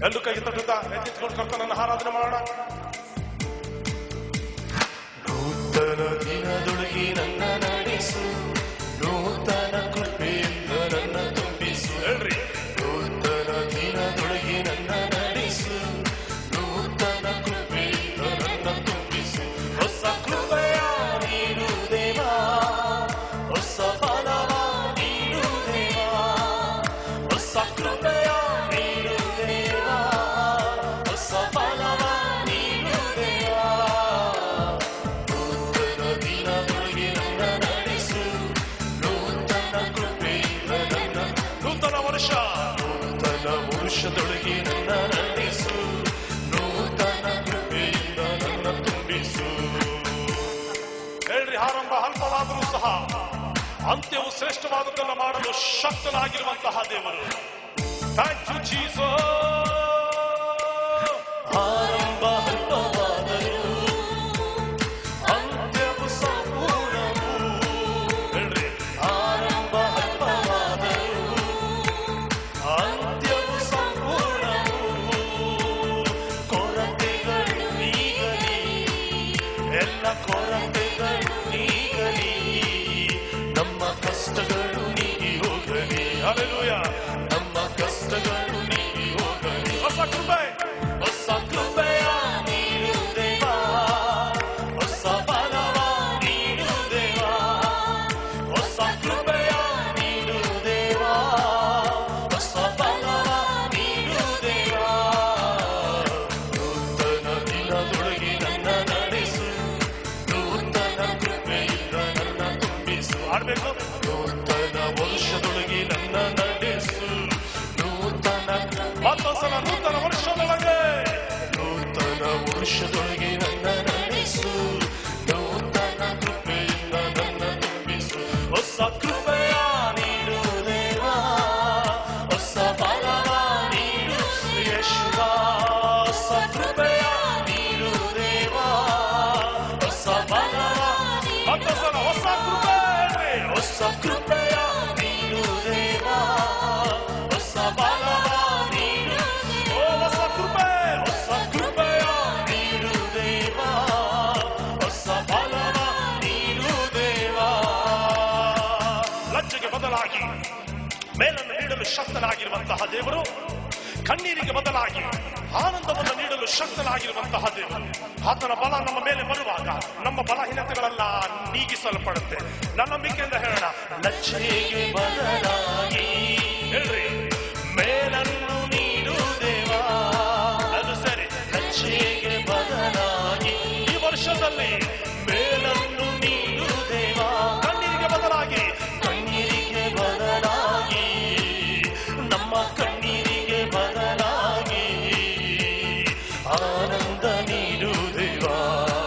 ಎಲ್ಲರೂ ಕೈ ತಟ್ಟುತ್ತಾ ಎತ್ತಿಟ್ಕೊಂಡು ಕರ್ತನನ್ನು ಆರಾಧನೆ ಮಾಡೋಣ ನೂತನ ದಿನದೊಳಗೆ ನನ್ನ ನಡೆಸು ನೂತನ ಕೃಪೆಯಿಂದ ನನ್ನ ತುಂಬಿಸು ಹೇಳ್ರಿ ನೂತನ ದಿನದೊಳಗೆ ನನ್ನ ನಡೆಸು ನೂತನ ಕೃಪೆಯಿಂದ ನನ್ನ ತುಂಬಿಸು ಹೊಸ ಕೃಪೆಯ ನೀಡು ದೇವಾ ಹೊಸ ಫಲವ ನೀಡು ದೇವಾ ಹೊಸ ಕೃಪೆಯ ನೀಡು ದೇವಾ ಹೊಸ ಫಲವ ನೀಡು ದೇವಾ ನೂತನ ದಿನದೊಳಗೆ ನನ್ನ ನಡೆಸು ನೂತನ ಕೃಪೆಯಿಂದ ನನ್ನ ನೂತನ ವರ್ಷ ನೂತನ ವರುಷದೊಳಗೆ ನನ್ನ ನಡೆಸು ನೂತನ ಕೃಪೆಯಿಂದ ನನ್ನ ತುಂಬಿಸು ಹೇಳ್ರಿ ಆರಂಭ ಅಲ್ಪವಾದರೂ ಸಹ ಅಂತ್ಯವು ಶ್ರೇಷ್ಠವಾದದ್ದನ್ನು ಮಾಡಲು ಶಕ್ತನಾಗಿರುವಂತಹ ದೇವರು ಥ್ಯಾಂಕ್ ಯು ಜೀಸೋ ಆರಂಭ ಅಲ್ಪವಾದರೂ ಅಂತ್ಯವು ಸಂಪೂರ್ಣವು ಹೇಳ್ರಿ ಆರಂಭ ಅಲ್ಪವಾದರೂ ಅಂತ್ಯವು ಸಂಪೂರ್ಣವು ಕೊರತೆಗಳು ನೀಗಲಿ ಎಲ್ಲ ಕೊರತೆಗಳು ನೀಗಲಿ ನಮ್ಮ ಕಷ್ಟಗಳು ನೀಗಿ ಹೋಗಲಿ ಹಲ್ಲೆಲೂಯ ನಮ್ಮ ಕಷ್ಟಗಳು ನೀಗಿ ಹೋಗಲಿ ಹೊಸ ಕೃಪೆ ಹೊಸ ಕೃಪೆಯ ನೀಡು ದೇವಾ ಹೊಸ ಬಲವ ನೀಡು ದೇವಾ ಹೊಸ ಕೃಪೆಯ ನೀಡು ದೇವಾ ಹೊಸ ಬಲವ ನೀಡು ದೇವಾ ನೂತನ ದಿನದೊಳಗೆ ನನ್ನ ನಡೆಸು ನೂತನ ಕೃಪೆಯಿಂದ ನನ್ನ ತುಂಬಿಸು ಆಡ್ಬೇಕು ನೂತನ ವರ್ಷದೊಳಗೆ ನನ್ನ ನಡೆಸು ನೂತನ ಮತ್ತೊಂದ್ಸಲ ನೂತನ ವರ್ಷದೊಳಗೆ ನೂತನ ವರುಷದೊಳಗೆ ನನ್ನ ನಡೆಸು ನೂತನ ಕೃಪೆಯಿಂದ ನನ್ನ ತುಂಬಿಸು ಹೊಸ ಕೃಪೆಯ ನೀಡು ದೇವಾ ಹೊಸ ಬಲವ ನೀಡು ಯಶುವ ಹೊಸ ಕೃಪೆಯ ನೀಡು ದೇವಾ ಹೊಸ ಬಲವ ಮತ್ತೊಂದ್ಸಲ ಹೊಸ ಕೃಪೆ ಹೇಳ್ರಿ. ಹೊಸ ಕೃಪೆಯ ನೀಡು ದೇವಾ ಹೊಸ ಬಲವ ನೀಡು ಓ ಹೊಸ ಕೃಪೆ ಹೊಸ ಕೃಪೆಯ ನೀಡು ದೇವಾ ಹೊಸ ಬಲವ ನೀಡು ದೇವಾ ಲಜ್ಜೆಗೆ ಬದಲಾಗಿ ಮೇಲನ್ನು ನೀಡಲು ಶಕ್ತನಾಗಿರುವಂತಹ ದೇವರು ಕಣ್ಣೀರಿಗೆ ಬದಲಾಗಿ ಆನಂದವನ್ನು ನೀಡಲು ಶಕ್ತನಾಗಿರುವಂತಹ ದೇವರು ಆತನ ಬಲ ನಮ್ಮ ಮೇಲೆ ಬರುವಾಗ ನಮ್ಮ ಬಲಹೀನತೆಗಳೆಲ್ಲ ನೀಗಿಸಲ್ಪಡುತ್ತೆ ನನ್ನ ನಂಬಿಕೆಯಿಂದ ಹೇಳೋಣ ಲಜ್ಜೆಗೆ ಬದಲಾಗಿ ಹೇಳ್ರಿ ಮೇಲನ್ನು ನೀಡು ದೇವಾ ಅದು ಸರಿ ಲಜ್ಜೆಗೆ ಬದಲಾಗಿ ಈ ವರ್ಷದಲ್ಲಿ ಮೇಲನ್ನು ನೀಡು ದೇವಾ ಕಣ್ಣೀರಿಗೆ ಬದಲಾಗಿ ಕಣ್ಣೀರಿಗೆ ಬದಲಾಗಿ ನಮ್ಮ ಕಣ್ಣೀರಿಗೆ ಬದಲಾಗಿ ಆನಂದ ನೀಡು ದೇವಾ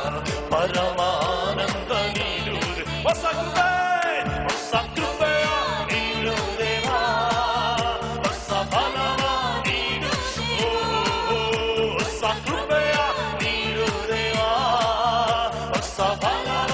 ಪರಮಾನಂದ ನೀಡು ದೇವಾ. ಹೊಸ ಕೃಪೆ ಹೊಸ ಕೃಪೆಯ ನೀಡು ದೇವಾ ಹೊಸ ಬಲವ ನೀಡು ಓ, ಹೊಸ ಕೃಪೆಯ ನೀಡು ದೇವಾ ಹೊಸ ಬಲವ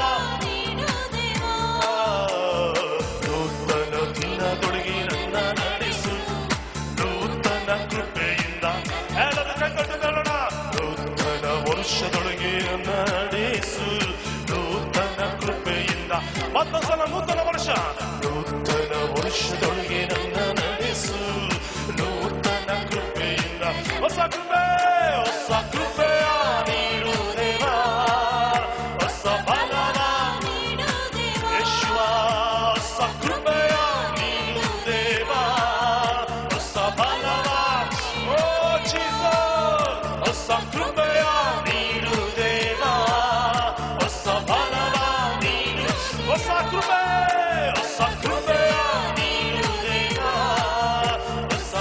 ನೂತನ ದಿನದೊಳಗೆ ನನ್ನ ನಡೆಸು ನೂತನ ಕೃಪೆಯಿಂದ ಹೇಳಲು ಕೈಕೊಟ್ಟು ಹೇಳೋಣ ನೂತನ ವರ್ಷದೊಳಗೆ ನನ್ನ ನಡೆಸು ನೂತನ ಕೃಪೆಯಿಂದ ಮತ್ತೊಂದ್ಸಲ ನೂತನ ವರ್ಷ ನೂತನ ವರ್ಷದೊಳಗೆ ನನ್ನ ನಡೆಸು ನೂತನ ಕೃಪೆಯಿಂದ ಹೊಸ ಕೃಪೆ ಹೊಸ ಕೃಪೆಯ ನೀಡು ದೇವಾ ಹೊಸ ಬಲವ ಯೇಸುವ ಹೊಸ ಕೃಪೆಯ ನೀಡು ದೇವಾ ಹೊಸ ಬಲವ ಓ ಜೀಸಸ್ ಹೊಸ ಕೃಪೆಯ ನೀಡು ದೇವಾ ಹೊಸ ಬಲವ ನೀಡು ಹೊಸ ಕೃಪೆ ಹೊಸ ಕೃಪೆಯ ನೀಡು ದೇವಾ ಹೊಸ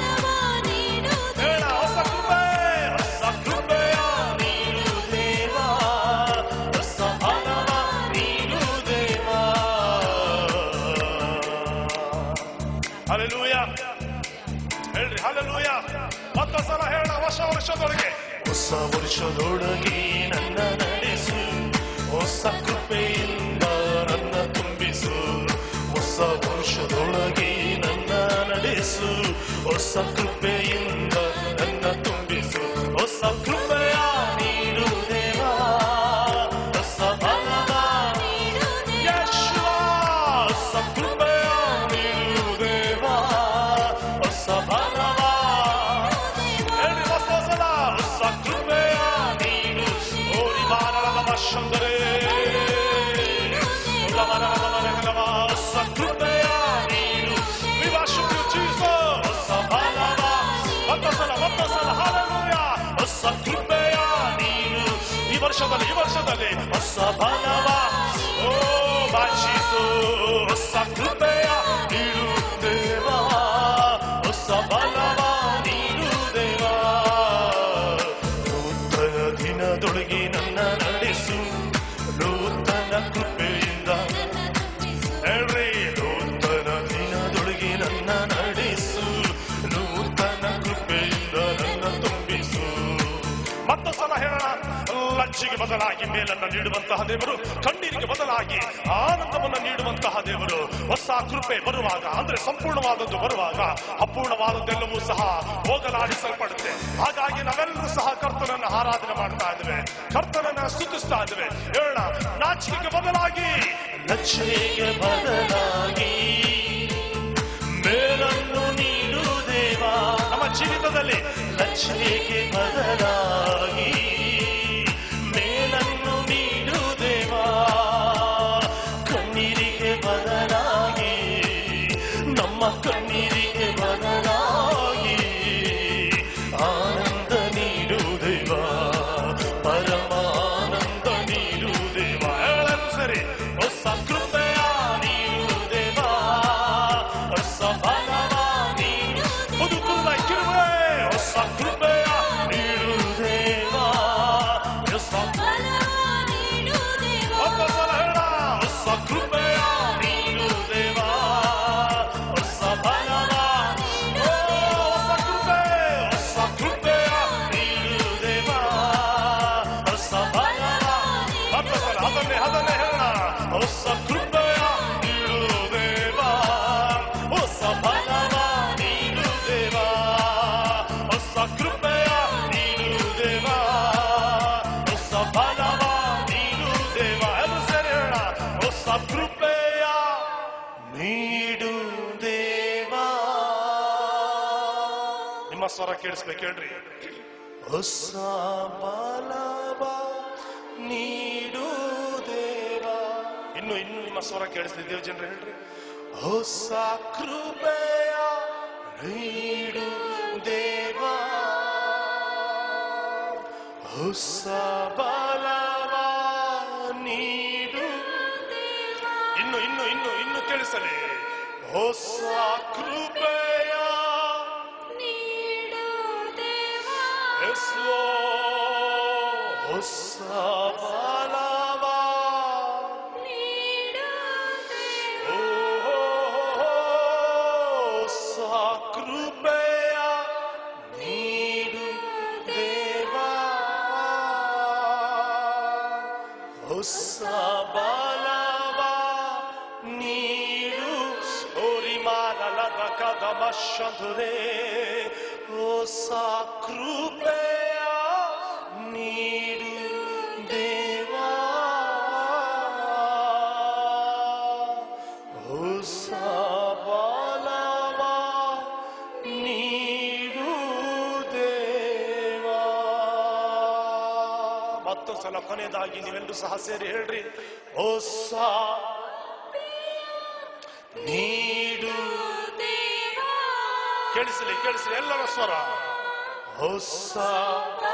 ಹೇಳ ಹೊಸ ಕೃಪೆ ಹೊಸ ಕೃಪೆಯ ನೀಡು ದೇವಾ ಹೊಸ ಬಲವ ನೀಡು ದೇವಾ ಹಲ್ಲೆಲೂಯ ಹೇಳ್ರಿ ಹಲ್ಲೆಲೂಯ ಮತ್ತೊಂದ್ಸಲ ಹೇಳ ಹೊಸ ವರ್ಷದೊಳಗೆ ಹೊಸ ವರ್ಷದೊಳಗೆ ನನ್ನ ನಡೆಸು ಹೊಸ ಕೃಪೆಯಿಂದ ನನ್ನ ತುಂಬಿಸು ಹೊಸ ವರ್ಷದೊಳಗೆ ನನ್ನ ನಡೆಸು ಹೊಸ ಕೃಪೆಯಿಂದ ನನ್ನ ವರ್ಷದಲ್ಲಿ ಈ ವರ್ಷದಲ್ಲಿ ಹೊಸ ಬಲವ ಓ ಬಾಚಿತು ಹೊಸ ಕೃಪೆಯ ನೀಡು ದೇವಾ ಹೊಸ ಬಲವ ನೀಡು ದೇವಾ ನೂತನ ದಿನದೊಳಗೆ ನನ್ನ ನಡೆಸು ನೂತನ ಕೃಪೆಯಿಂದ ಹೇಳ್ರಿ ನೂತನ ದಿನದೊಳಗೆ ನನ್ನ ನಡೆಸು ನೂತನ ಕೃಪೆಯಿಂದ ನನ್ನ ತುಂಬಿಸು ಮತ್ತೊಂದು ಸಲ ಹೇಳೋಣ ಲಜ್ಜಿಗೆ ಬದಲಾಗಿ ಮೇಲನ್ನ ನೀಡುವಂತಹ ದೇವರು ಕಣ್ಣೀರಿಗೆ ಬದಲಾಗಿ ಆನಂದವನ್ನು ನೀಡುವಂತಹ ದೇವರು ಹೊಸ ಕೃಪೆ ಬರುವಾಗ ಅಂದ್ರೆ ಸಂಪೂರ್ಣವಾದದ್ದು ಬರುವಾಗ ಅಪೂರ್ಣವಾದದ್ದೆಲ್ಲವೂ ಸಹ ಹೋಗಲಾಡಿಸಲ್ಪಡುತ್ತೆ ಹಾಗಾಗಿ ನಾವೆಲ್ಲರೂ ಸಹ ಕರ್ತನನ್ನ ಆರಾಧನೆ ಮಾಡ್ತಾ ಇದ್ದೇವೆ ಕರ್ತನನ್ನ ಸ್ತುತಿಸ್ತಾ ಇದ್ದೇವೆ ಹೇಳೋಣ ನಾಚಿಕೆಗೆ ಬದಲಾಗಿ ಲಜ್ಜೆಗೆ ಬದಲಾಗಿ ಮೇಲನ್ನು ನೀಡು ದೇವಾ ನಮ್ಮ ಜೀವಿತದಲ್ಲಿ ಲಜ್ಜೆಗೆ ಬದಲಾಗಿ ಮೇಲನ್ನು ನೀಡು ದೇವಾ ಕಣ್ಣೀರಿಗೆ ಬದಲಾಗಿ ನಮ್ಮ ಕಣ್ಣೀರಿಗೆ ಬದಲಾಗಿ ಆನಂದ ನೀಡು ದೇವಾ ಪರಮ ಆನಂದ ನೀಡು ದೇವಾ ಹೇಳಲು ಸರಿ ಹೊಸ ಕೃಪೆಯ ನೀಡು ದೇವಾ ಹೊಸ ಬಲವ ನೀಡು ಬದುಕುವ ಕಿರುವೆ ಹೊಸ ಕೃಪೆಯ ನೀಡು ದೇವಾ ಹೊಸ ಒಬ್ಬ ಸಲ ಹೇಳ ಹೊಸ ಕೃಪೆಯ ನೀಡು ದೇವಾ ಹೊಸ ಬಲವ ಓ, ಹೊಸ ಕೃಪೆ ಹೊಸ ಕೃಪೆಯ ನೀಡು ದೇವಾ ಹೊಸ ಬಲವ ಒಬ್ಬ ಸಲ ಅದನ್ನೇ ಅದನ್ನೇ ಹೇಳ ಹೊಸ ಕೃಪೆಯ ನೀಡು ದೇವಾ ಹೊಸ ಬಲವ ನೀಡು ದೇವಾ ಹೊಸ ಕೃಪೆಯ ನೀಡು ದೇವಾ ಹೊಸ ಬಲವ ನೀಡು ದೇವಾ ಅದು ಸರಿ ಹೇಳ ಹೊಸ ಕೃಪೆಯ ನೀಡು ದೇವಾ ನಿಮ್ಮ ಸ್ವರ ಕೇಳಿಸ್ಬೇಕು ಹೇಳ್ರಿ ಹೊಸ ಬಲವ ನೀಡು ದೇವಾ ಇನ್ನು ಇನ್ನು ನಿಮ್ಮ ಸ್ವರ ಕೇಳಿಸ್ತಿದ್ದೇವೆ ಜನರು ಹೇಳ್ರಿ ಹೊಸ ಕೃಪೆಯ ನೀಡು ದೇವಾ ಹೊಸ ಬಲವ ನೀಡು ಇನ್ನು ಇನ್ನು ಇನ್ನು ಇನ್ನು ಕೇಳಿಸಲಿ ಹೊಸ ಕೃಪೆಯ ಎಸ್ಲೋ ಹೊಸ ಬಲವ ಓ, ಹೊಸ ಕೃಪೆಯ ನೀಡು ದೇವಾ ಹೊಸ ಬಲವ ನೀಡು ಓರಿ ಮಾರಲದ ಕದಮ ಶಂಧುರೆ ಹೊಸ ಕೃಪೆಯ ನೀಡು ದೇವಾ ಹೊಸ ಬಲವ ನೀಡು ದೇವಾ ಮತ್ತೊಂದು ಸಲ ಕೊನೆಯದಾಗಿ ನೀವೆಲ್ಲರೂ ಸಹ ಸೇರಿ ಹೇಳ್ರಿ ಹೊಸ ನೀಡು ಕೇಳಿಸಲಿ ಕೇಳಿಸಲಿ ಎಲ್ಲರ ಸ್ವರ ಹೊಸ